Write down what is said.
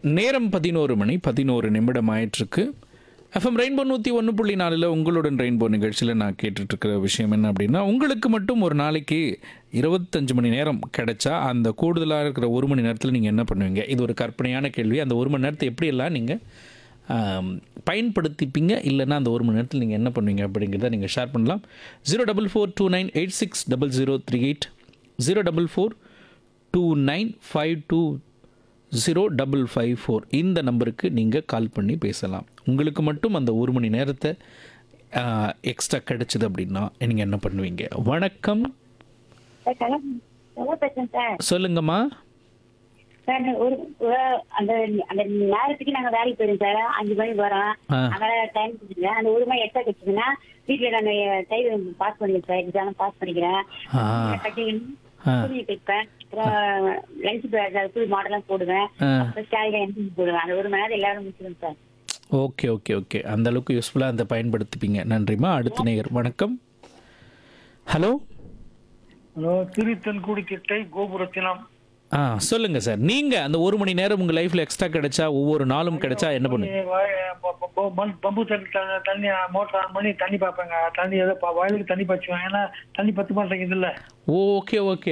நேரம் பதினோரு மணி பதினோரு நிமிடம் ஆயிட்டிருக்கு எஃப்எம் ரெயின்போ நூற்றி ஒன்று புள்ளி நாலில் உங்களுடன் ரெயின்போ நிகழ்ச்சியில் நான் கேட்டுட்ருக்கிற விஷயம் என்ன அப்படின்னா உங்களுக்கு மட்டும் ஒரு நாளைக்கு இருபத்தஞ்சு மணி நேரம் கிடைச்சா அந்த கூடுதலாக இருக்கிற ஒரு மணி நேரத்தில் நீங்கள் என்ன பண்ணுவீங்க இது ஒரு கற்பனையான கேள்வி அந்த ஒரு மணி நேரத்தை எப்படியெல்லாம் நீங்கள் ஆம், பயன்படுத்திப்பீங்க இல்லைன்னா அந்த ஒரு மணி நேரத்தில் நீங்கள் என்ன பண்ணுவீங்க அப்படிங்கிறத நீங்கள் ஷேர் பண்ணலாம் zero double four two nine eight six double zero three eight zero double four two nine five two zero double five four இந்த நம்பருக்கு நீங்கள் கால் பண்ணி பேசலாம் உங்களுக்கு மட்டும் அந்த ஒரு மணி நேரத்தை எக்ஸ்ட்ரா கிடைச்சிது அப்படின்னா நீங்கள் என்ன பண்ணுவீங்க வணக்கம் சார் கலா நல்லா பேசுறேன் சார் சொல்லுங்கம்மா சார் நான் ஒரு ஒரு அந்த அந்த நேரத்துக்கு நாங்க வேலைக்கு போயிடும் சார் அஞ்சு மணிக்கு வரோம் ஆ. அதனால டைம் கொடுத்துருங்க அந்த ஒரு மணி எக்ஸ்ட்ரா கிடைச்சதுன்னா வீட்டுல நான் டைம் பாஸ் பண்ணிக்கிறேன் சார் எக்ஸாம் பாஸ் பண்ணிக்கிறேன் ஆ. கட்டிக்கணும் ஆ. துணி தைப்பேன் அப்புறம் லஞ்ச் புது மாடலாம் போடுவேன் ஆ. அப்புறம் ஸ்டாலில் என்ட்ரி போடுவேன் அந்த ஒரு மணி நேரம் எல்லாரும் முடிச்சிடும் சார் ஓகே ஓகே ஓகே அந்த அளவுக்கு யூஸ்ஃபுல்லாக அந்த பயன்படுத்திப்பீங்க நன்றிம்மா அடுத்த நேயர் வணக்கம் ஹலோ ஹலோ திருத்தன்குடி திட்டை கோபுரத்தினம் ஆ சொல்லுங்க சார் நீங்க அந்த ஒரு மணி நேரம் உங்க லைஃப்ல எக்ஸ்ட்ரா கிடைச்சா ஒவ்வொரு நாளும் கிடைச்சா என்ன பண்ணுங்க பம்பு தண்ணி த- தண்ணி மோட்டர் ஆன் பண்ணி தண்ணி பார்ப்பேங்க தண்ணி ஏதோ ப- வயலுக்கு தண்ணி பாய்ச்சுவேன் ஏன்னா தண்ணி பத்து மாட்டேங்குது இல்ல ஓகே ஓகே